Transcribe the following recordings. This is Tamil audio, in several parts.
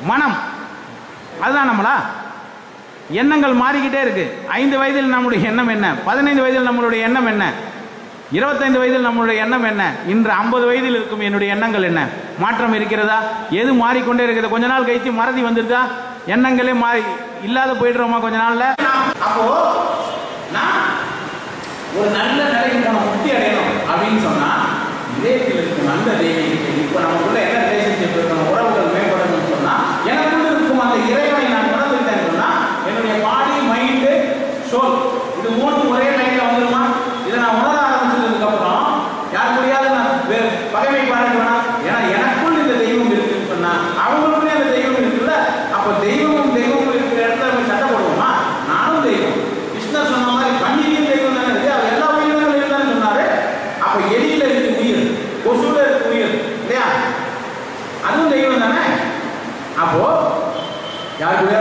மனம் அதுதான் நம்மளா எண்ணங்கள் மாறிக்கிட்டே இருக்கு ஐந்து வயதில் நம்முடைய எண்ணம் என்ன பதினைந்து வயதில் நம்மளுடைய எண்ணம் என்ன இருபத்தைந்து வயதில் நம்மளுடைய எண்ணம் என்ன இன்று ஐம்பது வயதில் இருக்கும் என்னுடைய எண்ணங்கள் என்ன மாற்றம் இருக்கிறதா எது மாறிக்கொண்டே இருக்குது கொஞ்ச நாள் கழிச்சு மறதி வந்துருதா எண்ணங்களே மாறி இல்லாத போயிடுறோமா கொஞ்ச நாள்ல அப்போ நான் ஒரு நல்ல நிலைக்கு போன முக்தி அடையணும் அப்படின்னு சொன்னா இதயத்தில் இருக்கும் அந்த தெய்வீகத்தை இப்போ நமக்குள்ள என்ன ரிலேஷன்ஷிப் இருக்கணும் உறவுகள் மேம்படணும்னு சொன்னா எனக்குள்ள இருக்கும் அந்த இறைவனை நான் உணர்ந்துட்டேன்னு சொன்னா என்னுடைய பாடி மைண்டு சோல் இது மூணு ஒரே லைன்ல வந்துருமா இதை நான் உணர ஆரம்பிச்சதுக்கு அப்புறம் யார் முடியாது நான் வே- பகைமை பாராட்டுவேனா ஏன்னா எனக்குள் இந்த தெய்வம் இருக்குன்னு சொன்னா அவங்களுக்குள்ளே அந்த தெய்வம் இருக்குல்ல அப்போ தெய்வமும் தெய்வமும் இருக்கிற இடத்துல நம்ம சண்டை போடுவோமா நானும் தெய்வம் கிருஷ்ணர் சொன்ன மாதிரி பண்டிகையும் தெய்வம் தானே இருக்கு அவர் எல்லா உயிரினங்களும் தானே சொன்னாரு அப்ப எலியில இருக்கு உயிர் கொசுல இருக்கு உயிர் இல்லையா அதுவும் தெய்வம் தானே அப்போ யார் கூட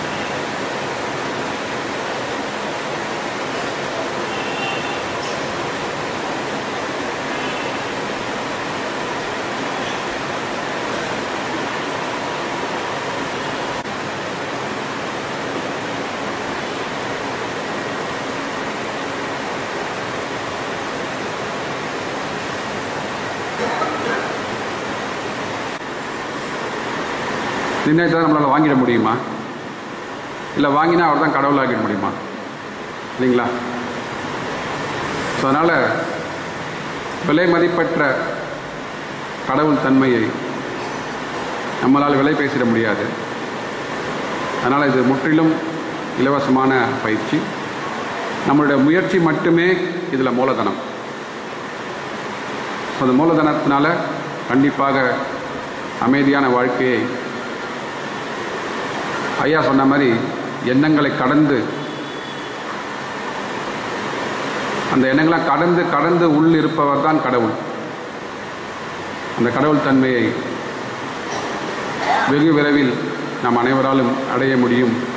நிர்ணயத்தை நம்மளால் வாங்கிட முடியுமா இல்லை வாங்கினா அவர் தான் கடவுளாக்கிட முடியுமா இல்லைங்களா ஸோ அதனால் விலை மதிப்பற்ற கடவுள் தன்மையை நம்மளால் விலை பேசிட முடியாது அதனால் இது முற்றிலும் இலவசமான பயிற்சி நம்மளுடைய முயற்சி மட்டுமே இதில் மூலதனம் ஸோ அந்த மூலதனத்தினால கண்டிப்பாக அமைதியான வாழ்க்கையை ஐயா சொன்ன மாதிரி எண்ணங்களை கடந்து அந்த எண்ணங்களை கடந்து கடந்து உள் இருப்பவர் தான் கடவுள் அந்த கடவுள் தன்மையை வெகு விரைவில் நாம் அனைவராலும் அடைய முடியும்